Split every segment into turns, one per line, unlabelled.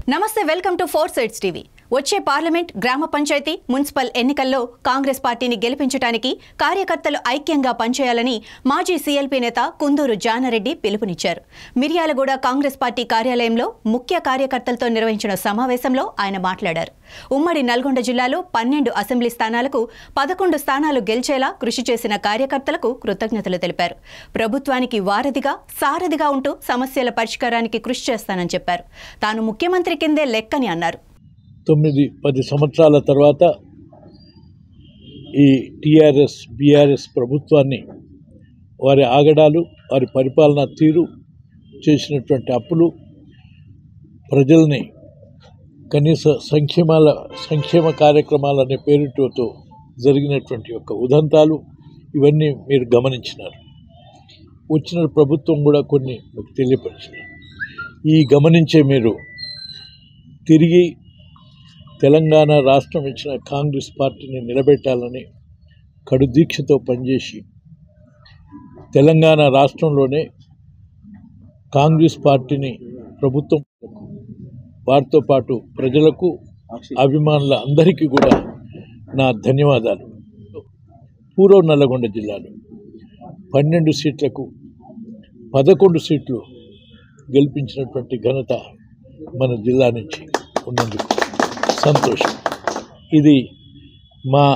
నమస్తే welcome to four sides TV వచ్చే parliament గ్రామ పంచాయతీ మున్సిపల్ ఎన్నికల్లో కాంగ్రెస్ పార్టీని గెలిపించడానికి కార్యకర్తలు ఐక్యంగా పనిచేయాలని మాజీ సీఎల్పీ నేత కుందూరు జానారెడ్డి పిలుపునిచ్చారు మిర్యాలగూడ కాంగ్రెస్ పార్టీ కార్యాలయంలో ముఖ్య కార్యకర్తలతో నిర్వహించిన సమావేశంలో ఆయన మాట్లాడారు ఉమ్మడి నల్గొండ జిల్లాలో పన్నెండు అసెంబ్లీ స్థానాలకు పదకొండు స్థానాలు గెలిచేలా కృషి చేసిన కార్యకర్తలకు కృతజ్ఞతలు తెలిపారు ప్రభుత్వానికి వారధిగా సారథిగా ఉంటూ సమస్యల పరిష్కారానికి కృషి చేస్తానని చెప్పారు తాను ముఖ్యమంత్రి కిందే లెక్కని అన్నారు
తొమ్మిది పది సంవత్సరాల తర్వాత ఈ టీఆర్ఎస్ బీఆర్ఎస్ ప్రభుత్వాన్ని వారి ఆగడాలు వారి పరిపాలనా తీరు చేసినటువంటి అప్పులు ప్రజల్ని కనీస సంక్షేమాల సంక్షేమ కార్యక్రమాలనే పేరుతో జరిగినటువంటి యొక్క ఉదంతాలు ఇవన్నీ మీరు గమనించినారు వచ్చిన ప్రభుత్వం కూడా కొన్ని మీకు తెలియపరిచినారు ఈ గమనించే మీరు తిరిగి తెలంగాణ రాష్ట్రం ఇచ్చిన కాంగ్రెస్ పార్టీని నిలబెట్టాలని కడు దీక్షతో పనిచేసి తెలంగాణ రాష్ట్రంలోనే కాంగ్రెస్ పార్టీని ప్రభుత్వం వారితో పాటు ప్రజలకు అభిమానుల అందరికీ కూడా నా ధన్యవాదాలు పూర్వ నల్లగొండ జిల్లాలో పన్నెండు సీట్లకు పదకొండు సీట్లు గెలిపించినటువంటి ఘనత మన జిల్లా నుంచి ఉన్నందుకు సంతోషం ఇది మా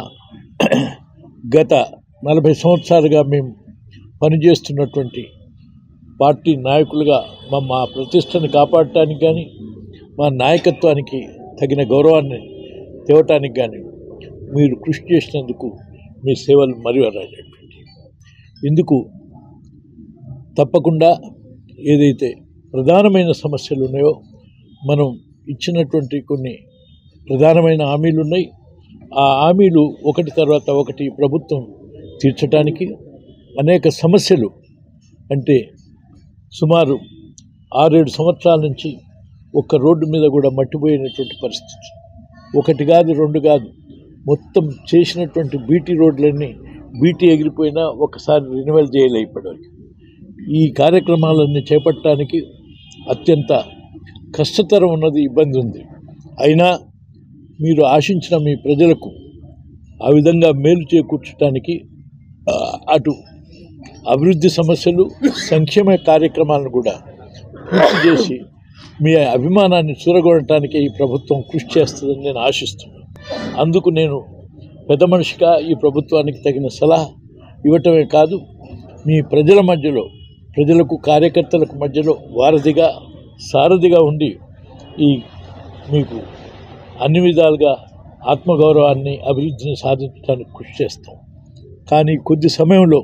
గత నలభై సంవత్సరాలుగా మేము పనిచేస్తున్నటువంటి పార్టీ నాయకులుగా మా మా ప్రతిష్టను కాపాడటానికి కానీ మా నాయకత్వానికి తగిన గౌరవాన్ని తేవటానికి కానీ మీరు కృషి చేసినందుకు మీ సేవలు మరివరాజటువంటి ఇందుకు తప్పకుండా ఏదైతే ప్రధానమైన సమస్యలు ఉన్నాయో మనం ఇచ్చినటువంటి కొన్ని ప్రధానమైన హామీలు ఉన్నాయి ఆ హామీలు ఒకటి తర్వాత ఒకటి ప్రభుత్వం తీర్చడానికి అనేక సమస్యలు అంటే సుమారు ఆరేడు సంవత్సరాల నుంచి ఒక్క రోడ్డు మీద కూడా మట్టిపోయినటువంటి పరిస్థితి ఒకటి కాదు రెండు కాదు మొత్తం చేసినటువంటి బీటీ రోడ్లన్నీ బీటీ ఎగిరిపోయినా ఒకసారి రెన్యువల్ చేయలే ఇప్పటివరకు ఈ కార్యక్రమాలన్నీ చేపట్టడానికి అత్యంత కష్టతరం ఉన్నది ఇబ్బంది ఉంది అయినా మీరు ఆశించిన మీ ప్రజలకు ఆ విధంగా మేలు చేకూర్చడానికి ఆ, అటు అభివృద్ధి సమస్యలు సంక్షేమ కార్యక్రమాలను కూడా పూర్తి చేసి మీ అభిమానాన్ని చూరగొనటానికి ఈ ప్రభుత్వం కృషి చేస్తుందని నేను ఆశిస్తున్నాను అందుకు నేను పెద్ద మనిషిగా ఈ ప్రభుత్వానికి తగిన సలహా ఇవ్వటమే కాదు మీ ప్రజల మధ్యలో ప్రజలకు కార్యకర్తలకు మధ్యలో వారధిగా సారథిగా ఉండి ఈ మీకు అన్ని విధాలుగా ఆత్మగౌరవాన్ని అభివృద్ధిని సాధించడానికి కృషి చేస్తాం కానీ కొద్ది సమయంలో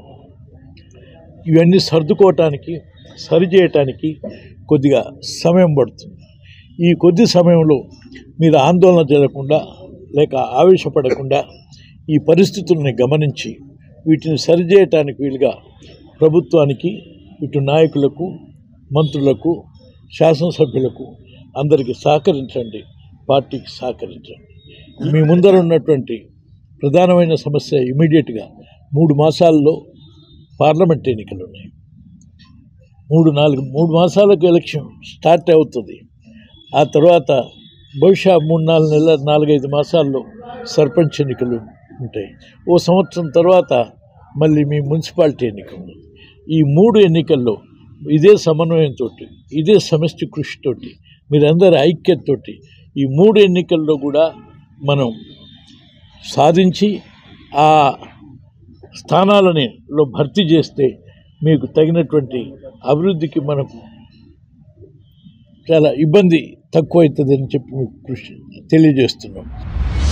ఇవన్నీ సర్దుకోవటానికి సరిచేయటానికి కొద్దిగా సమయం పడుతుంది ఈ కొద్ది సమయంలో మీరు ఆందోళన జరగకుండా లేక ఆవేశపడకుండా ఈ పరిస్థితుల్ని గమనించి వీటిని సరిచేయటానికి వీలుగా ప్రభుత్వానికి ఇటు నాయకులకు మంత్రులకు శాసనసభ్యులకు అందరికీ సహకరించండి పార్టీకి సహకరించండి మీ ముందర ఉన్నటువంటి ప్రధానమైన సమస్య ఇమీడియట్గా మూడు మాసాల్లో పార్లమెంట్ ఎన్నికలు ఉన్నాయి మూడు నాలుగు మూడు మాసాలకు ఎలక్షన్ స్టార్ట్ అవుతుంది ఆ తర్వాత బహుశా మూడు నాలుగు నెలల నాలుగైదు మాసాల్లో సర్పంచ్ ఎన్నికలు ఉంటాయి ఓ సంవత్సరం తర్వాత మళ్ళీ మీ మున్సిపాలిటీ ఎన్నికలు ఈ మూడు ఎన్నికల్లో ఇదే సమన్వయంతో ఇదే సమిష్టి కృషితోటి మీరందరి ఐక్యతతోటి ఈ మూడు ఎన్నికల్లో కూడా మనం సాధించి ఆ స్థానాలని లో భర్తీ చేస్తే మీకు తగినటువంటి అభివృద్ధికి మనకు చాలా ఇబ్బంది తక్కువ అవుతుందని చెప్పి మీకు కృషి తెలియజేస్తున్నాం